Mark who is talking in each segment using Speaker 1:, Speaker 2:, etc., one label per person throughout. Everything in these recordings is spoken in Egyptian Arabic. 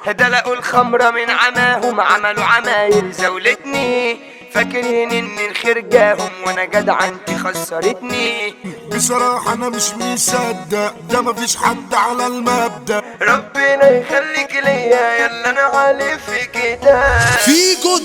Speaker 1: دلقوا الخمرة من عماهم عملوا عمايل زولتني فاكرين ان الخير جاهم وانا جدع انت خسرتني
Speaker 2: بصراحة أنا مش مصدق ده مفيش حد على المبدأ
Speaker 1: ربنا يخليك ليا يلا انا عالي في كده
Speaker 3: فيجو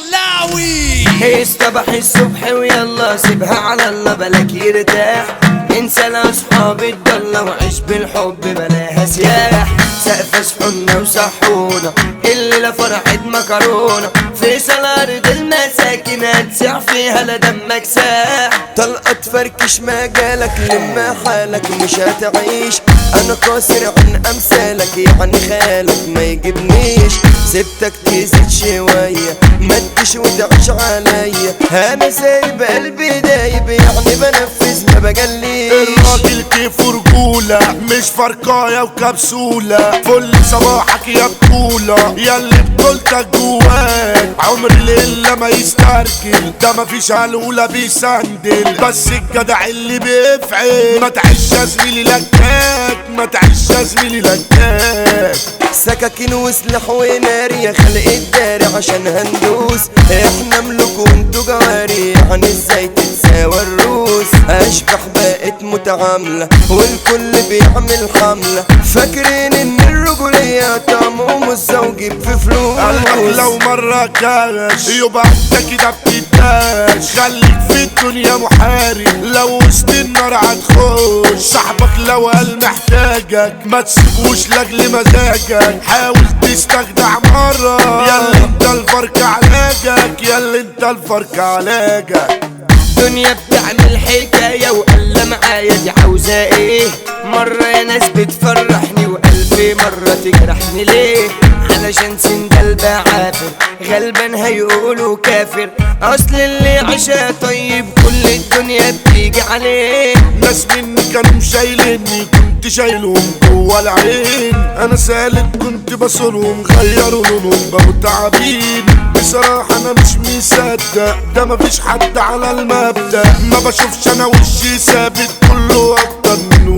Speaker 3: الدخلاوي
Speaker 1: اصطبح الصبح ويلا سيبها على الله بلاك يرتاح انسى لاصحاب الضلة وعيش بالحب بلاها سياح سقف صحنا وصحونا الليلة فرحة مكرونة في ارض المساكن هتسع فيها لا دمك ساح طلقة تفركش مجالك لما حالك مش هتعيش انا قاصر عن امثالك يعني خالك ما يجيبنيش سبتك تزيد شوية ما تجيش وتعيش عليا انا سايب قلبي دايب يعني بنفذ ما بجليش
Speaker 2: الراجل كيف رجولة مش فرقاية وكبسولة فل صباحك يا بطولة ياللي بطولتك جواك عمر الليلة ما يسترجل ده مفيش هلولة بيسندل بس الجدع اللي بيفعل ما تعيش يا زميلي لكاك ما تعيش يا زميلي لكاك
Speaker 1: سكاكين وسلاح ونار يا خلق الدار عشان هندوس احنا ملوك وانتو جواري يعني ازاي تتساوى الروس اشبح بقت متعاملة والكل بيعمل حملة فاكرين ان الرجولية طعمهم الزوجي في فلوس
Speaker 2: قلبك لو مرة كاش يبقى انت كده بتداش خليك في الدنيا محارب لو وسط النار هتخش صاحبك لو قال محتاجك ما تسيبوش لاجل مزاجك حاول تستجدع مرة ياللي انت الفرق علاجك ياللي انت الفرق علاجك
Speaker 1: الدنيا بتعمل حكاية وقال معايا دي عاوزة ايه مرة يا ناس بتفرحني وقلبي مرة تجرحني ليه علشان سندل بعافر غلبان هيقولوا كافر اصل اللي عشا طيب كل الدنيا بتيجي عليه
Speaker 2: ناس مني كانوا شايليني كنت شايلهم جوا العين انا سالك كنت بصلهم غيروا لونهم بقوا تعابين بصراحة انا مش مصدق ده مفيش حد على المبدأ ما بشوفش انا وشي ثابت كله اكتر من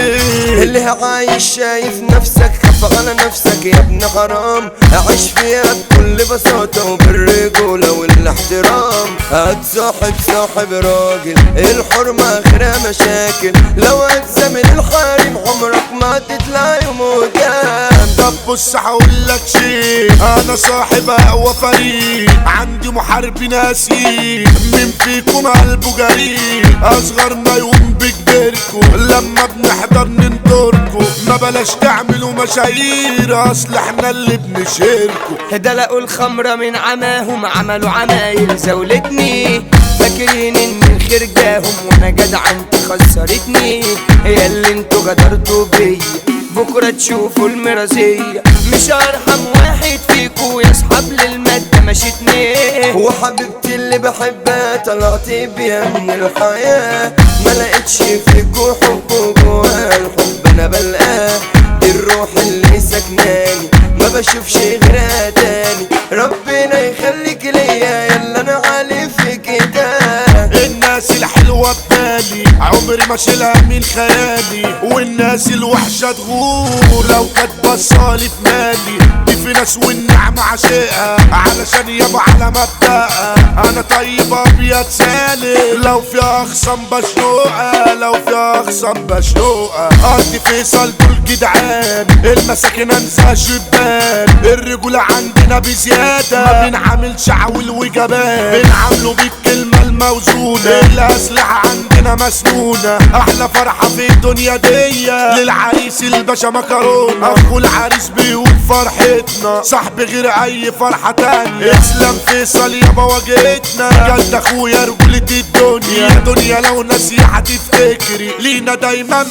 Speaker 2: وشي
Speaker 1: اللي عايش شايف نفسك خاف على نفسك يا ابن حرام عيش فيها بكل بساطة وبالرجولة والاحترام هتصاحب صاحب راجل الحرمة اخرها مشاكل لو هتزامل الحريم عمرك ما تطلع يوم قدام
Speaker 2: طب بص هقولك شيء انا صاحب اقوى فريق عندي محارب ناسي من فيكم قلبه جريء اصغرنا يقوم بكبركم لما بنحضر ننطركم ما بلاش تعملوا مشاهير اصل احنا اللي بنشيركم
Speaker 1: دلقوا الخمرة من عماهم عملوا عمايل زولتني فاكرين ان الخير جاهم وانا جدع انت خسرتني هي اللي انتوا غدرتوا بيا بكرة تشوفوا المرازية مش هرحم واحد فيكو يصحب للمادة مشيتني وحبيبتي اللي بحبها طلعت بيها من الحياة ما لقيتش فيكو حب جوا الحب انا بلقاه دي الروح اللي سكناني ما بشوفش غيرها تاني ربنا يخليك ليا يلا انا عالي في كده
Speaker 2: الناس الحلوة ببالي عمري ما شيلها من خيالي والناس الوحشة تغور لو كانت بصالي في مالي دي في ناس والنعمة عشقها علشان يابا على مبدأها انا طيب ابيض سالم لو في اخصم بشنوقها لو في اخصم بشنوقها ارضي فيصل دول جدعان المساكن انسى شبان الرجولة عندنا بزيادة ما بنعملش عول وجبان بنعامله بالكلمة الموزونة الأسلحة عندنا مسنونة أحلى فرحة في الدنيا دي للعريس الباشا مكرونة أخو العريس بيقول فرحتنا صاحب غير أي فرحة تانية اسلام فيصل يابا واجهتنا جد أخويا رجولة الدنيا دنيا لو ناسية هتفتكري لينا دايما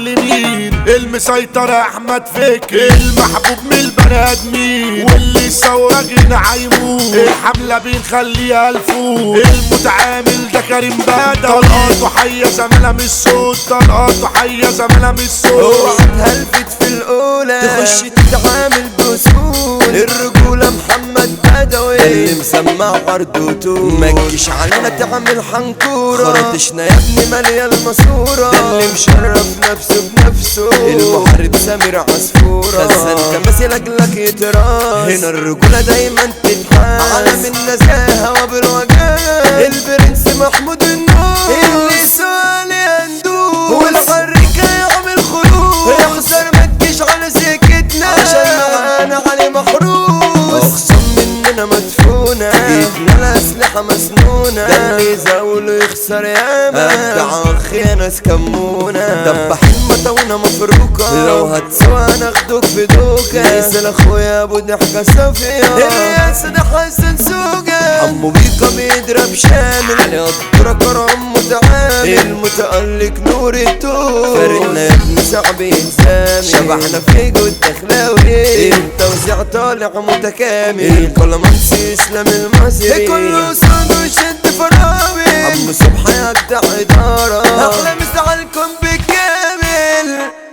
Speaker 2: معلمين المسيطر أحمد فكري المحبوب من البني آدمين واللي سوا غنى هيموت الحملة بنخليها الفوق المتعامل ده كريم بدوي طلقاته حية زميلة مش صوت طلقاته حية زميلة مش صوت
Speaker 1: اوعى تهلفت في الاولى تخش تتعامل بسهولة الرجولة محمد بدوي اللي مسمى مع عرض وطول ما تجيش علينا تعمل حنكورة خرطشنا يا ابني مالية الماسورة ده اللي مشرف نفسه بنفسه المحارب سمير عصفورة خزان كماسي لاجلك يتراس هنا الرجولة دايما تتحاس عالم النزاهة وبالوجاه البرنس محمود النور اللي سؤال يندوب والحركة يعمل خروج يخسر ما تجيش على سكتنا عشان معانا علي محروس اخصم مننا مدفونة ايدنا الاسلحة مسنونة ده اللي يزاول ويخسر ياما ابدع اخي ناس كمونة دبح المطونة مفروكة لو هتسوى ناخدوك في دوكة يسأل اخويا ابو ضحكة صافية الرياس ده حسن سوقة عمو بيكا بيضرب شامل علي قدرة كرم متعامل المتألق نور التوب فرقنا يا ابن صاحبي انسامي شبحنا في جود دخلاوي التوزيع طالع متكامل الكلامانسي اسلام المصري كله صاد وشد فراوي عم صبحي يقطع اداره احلى مسا عليكم بالكامل